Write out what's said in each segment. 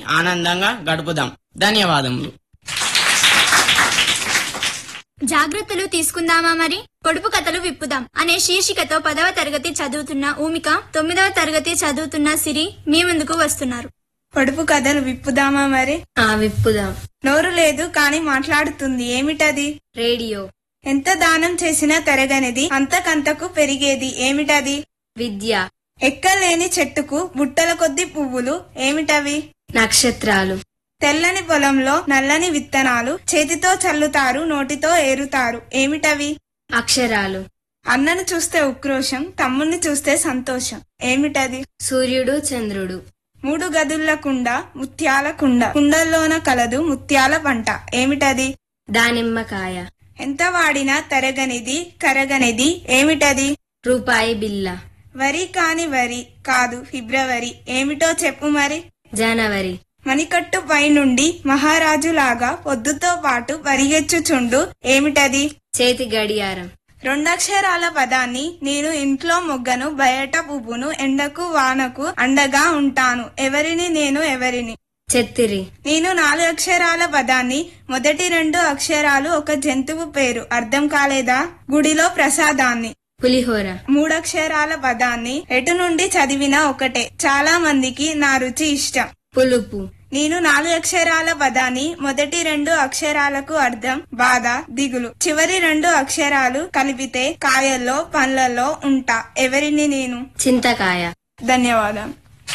ఆనందంగా గడుపుదాం ధన్యవాదములు జాగ్రత్తలు తీసుకుందామా మరి పొడుపు కథలు విప్పుదాం అనే శీర్షికతో పదవ తరగతి చదువుతున్న ఊమిక తొమ్మిదవ తరగతి చదువుతున్న సిరి మీ ముందుకు వస్తున్నారు పొడుపు కథలు విప్పుదామా మరి ఆ విప్పుదాం నోరు లేదు కాని మాట్లాడుతుంది ఏమిటది రేడియో ఎంత దానం చేసినా తరగనిది అంతకంతకు పెరిగేది ఏమిటది విద్య ఎక్కలేని చెట్టుకు బుట్టల కొద్ది పువ్వులు ఏమిటవి నక్షత్రాలు తెల్లని పొలంలో నల్లని విత్తనాలు చేతితో చల్లుతారు నోటితో ఏరుతారు ఏమిటవి అక్షరాలు అన్నను చూస్తే ఉక్రోషం తమ్ముణ్ణి చూస్తే సంతోషం ఏమిటది సూర్యుడు చంద్రుడు మూడు గదుల కుండ ముత్యాల కుండ కుండల్లోన కలదు ముత్యాల పంట ఏమిటది దానిమ్మకాయ ఎంత వాడినా తరగనిది కరగనిది ఏమిటది రూపాయి బిల్ల వరి కాని వరి కాదు ఫిబ్రవరి ఏమిటో చెప్పు మరి జనవరి మణికట్టు పైనుండి మహారాజులాగా పొద్దుతో పాటు పరిగెచ్చుచుండు ఏమిటది చేతి గడియారం రెండక్షరాల పదాన్ని నేను ఇంట్లో మొగ్గను బయట పువ్వును ఎండకు వానకు అండగా ఉంటాను ఎవరిని నేను ఎవరిని చెత్తిరి నేను నాలుగు అక్షరాల పదాన్ని మొదటి రెండు అక్షరాలు ఒక జంతువు పేరు అర్థం కాలేదా గుడిలో ప్రసాదాన్ని పులిహోర మూడక్షరాల పదాన్ని ఎటు నుండి చదివినా ఒకటే చాలా మందికి నా రుచి ఇష్టం పులుపు నేను నాలుగు అక్షరాల పదాన్ని మొదటి రెండు అక్షరాలకు అర్థం బాధ దిగులు చివరి రెండు అక్షరాలు కలిపితే కాయల్లో పండ్లలో ఉంటా ఎవరిని నేను చింతకాయ ధన్యవాదం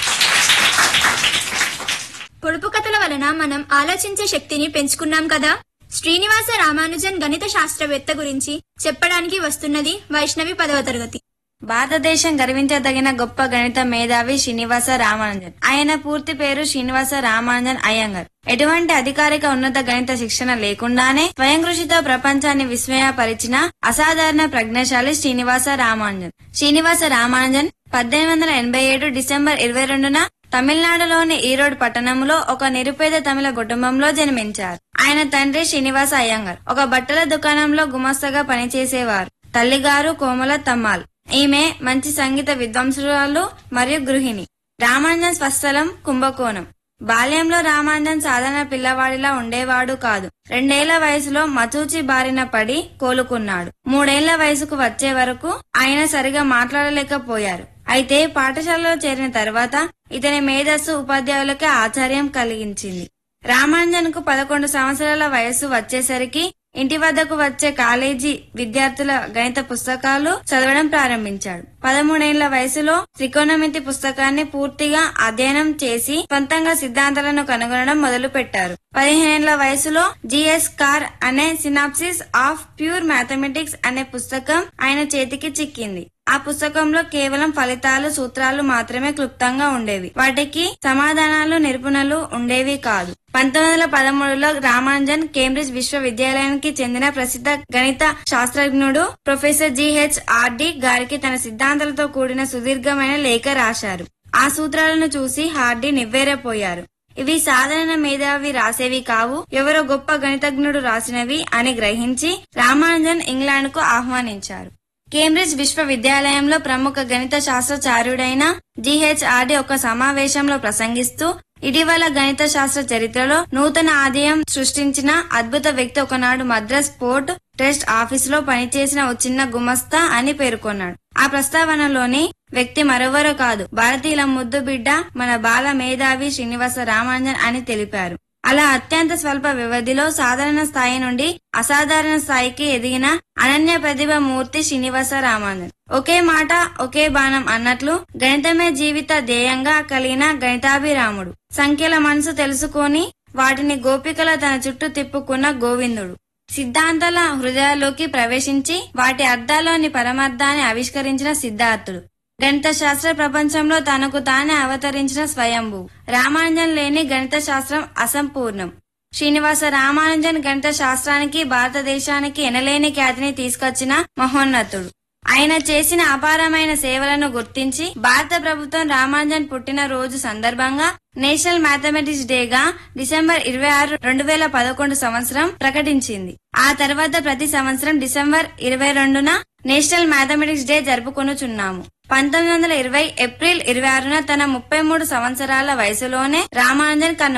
పొడుపు కథల వలన మనం ఆలోచించే శక్తిని పెంచుకున్నాం కదా శ్రీనివాస రామానుజన్ గణిత శాస్త్రవేత్త గురించి చెప్పడానికి వస్తున్నది వైష్ణవి పదవ తరగతి భారతదేశం గర్వించదగిన గొప్ప గణిత మేధావి శ్రీనివాస రామానుజన్ ఆయన పూర్తి పేరు శ్రీనివాస రామానుజన్ అయ్యంగర్ ఎటువంటి అధికారిక ఉన్నత గణిత శిక్షణ లేకుండానే స్వయం కృషితో ప్రపంచాన్ని విస్మయపరిచిన అసాధారణ ప్రజ్ఞాశాలి శ్రీనివాస రామానుజన్ శ్రీనివాస రామానుజన్ పద్దెనిమిది వందల ఎనభై ఏడు డిసెంబర్ ఇరవై రెండున తమిళనాడులోని ఈరోడ్ పట్టణంలో ఒక నిరుపేద తమిళ కుటుంబంలో జన్మించారు ఆయన తండ్రి శ్రీనివాస అయ్యంగర్ ఒక బట్టల దుకాణంలో గుమస్తగా పనిచేసేవారు తల్లిగారు కోమల తమ్మాల్ ఈమె మంచి సంగీత విద్వాంసురాలు మరియు గృహిణి రామానుజన్ స్వస్థలం కుంభకోణం బాల్యంలో రామానుజన్ సాధారణ పిల్లవాడిలా ఉండేవాడు కాదు రెండేళ్ల వయసులో మచూచి బారిన పడి కోలుకున్నాడు మూడేళ్ల వయసుకు వచ్చే వరకు ఆయన సరిగా మాట్లాడలేకపోయారు అయితే పాఠశాలలో చేరిన తర్వాత ఇతని మేధస్సు ఉపాధ్యాయులకే ఆశ్చర్యం కలిగించింది రామానుజన్ కు పదకొండు సంవత్సరాల వయస్సు వచ్చేసరికి ఇంటి వద్దకు వచ్చే కాలేజీ విద్యార్థుల గణిత పుస్తకాలు చదవడం ప్రారంభించాడు పదమూడేళ్ల వయసులో త్రికోణమితి పుస్తకాన్ని పూర్తిగా అధ్యయనం చేసి సొంతంగా సిద్ధాంతాలను కనుగొనడం మొదలు పెట్టారు పదిహేనేళ్ల వయసులో జిఎస్ కార్ అనే సినాప్సిస్ ఆఫ్ ప్యూర్ మ్యాథమెటిక్స్ అనే పుస్తకం ఆయన చేతికి చిక్కింది ఆ పుస్తకంలో కేవలం ఫలితాలు సూత్రాలు మాత్రమే క్లుప్తంగా ఉండేవి వాటికి సమాధానాలు నిరూపణలు ఉండేవి కాదు పంతొమ్మిది వందల పదమూడులో రామానుజన్ కేంబ్రిడ్జ్ విశ్వవిద్యాలయానికి చెందిన ప్రసిద్ధ గణిత శాస్త్రజ్ఞుడు ప్రొఫెసర్ జిహెచ్ ఆర్డి గారికి తన సిద్ధాంతాలతో కూడిన సుదీర్ఘమైన లేఖ రాశారు ఆ సూత్రాలను చూసి హార్డీ నివ్వేరపోయారు ఇవి సాధారణ మేధావి రాసేవి కావు ఎవరో గొప్ప గణితజ్ఞుడు రాసినవి అని గ్రహించి రామానుజన్ ఇంగ్లాండ్ కు ఆహ్వానించారు కేంబ్రిడ్జ్ విశ్వవిద్యాలయంలో ప్రముఖ గణిత శాస్త్రచార్యుడైన జిహెచ్ఆర్డి ఒక సమావేశంలో ప్రసంగిస్తూ ఇటీవల గణిత శాస్త్ర చరిత్రలో నూతన ఆదాయం సృష్టించిన అద్భుత వ్యక్తి ఒకనాడు మద్రాస్ పోర్ట్ ట్రస్ట్ ఆఫీసులో పనిచేసిన ఓ చిన్న గుమస్తా అని పేర్కొన్నాడు ఆ ప్రస్తావనలోని వ్యక్తి మరెవరో కాదు భారతీయుల ముద్దు బిడ్డ మన బాల మేధావి శ్రీనివాస రామానుజన్ అని తెలిపారు అలా అత్యంత స్వల్ప వ్యవధిలో సాధారణ స్థాయి నుండి అసాధారణ స్థాయికి ఎదిగిన అనన్య ప్రతిభ మూర్తి శ్రీనివాస రామానుజన్ ఒకే మాట ఒకే బాణం అన్నట్లు గణితమే జీవిత ధ్యేయంగా కలిగిన గణితాభిరాముడు సంఖ్యల మనసు తెలుసుకొని వాటిని గోపికల తన చుట్టూ తిప్పుకున్న గోవిందుడు సిద్ధాంతాల హృదయాల్లోకి ప్రవేశించి వాటి అర్థాలోని పరమార్థాన్ని ఆవిష్కరించిన సిద్ధార్థుడు గణిత శాస్త్ర ప్రపంచంలో తనకు తానే అవతరించిన స్వయంభూ రామానుజన్ లేని గణిత శాస్త్రం అసంపూర్ణం శ్రీనివాస రామానుజన్ గణిత శాస్త్రానికి భారతదేశానికి ఎనలేని ఖ్యాతిని తీసుకొచ్చిన మహోన్నతుడు ఆయన చేసిన అపారమైన సేవలను గుర్తించి భారత ప్రభుత్వం రామానుజన్ పుట్టిన రోజు సందర్భంగా నేషనల్ మ్యాథమెటిక్స్ డేగా డిసెంబర్ ఇరవై ఆరు రెండు వేల పదకొండు సంవత్సరం ప్రకటించింది ఆ తర్వాత ప్రతి సంవత్సరం డిసెంబర్ ఇరవై రెండున నేషనల్ మ్యాథమెటిక్స్ డే జరుపుకొనుచున్నాము పంతొమ్మిది వందల ఇరవై ఏప్రిల్ ఇరవై ఆరున తన ముప్పై మూడు సంవత్సరాల వయసులోనే రామానుజన్ కన్ను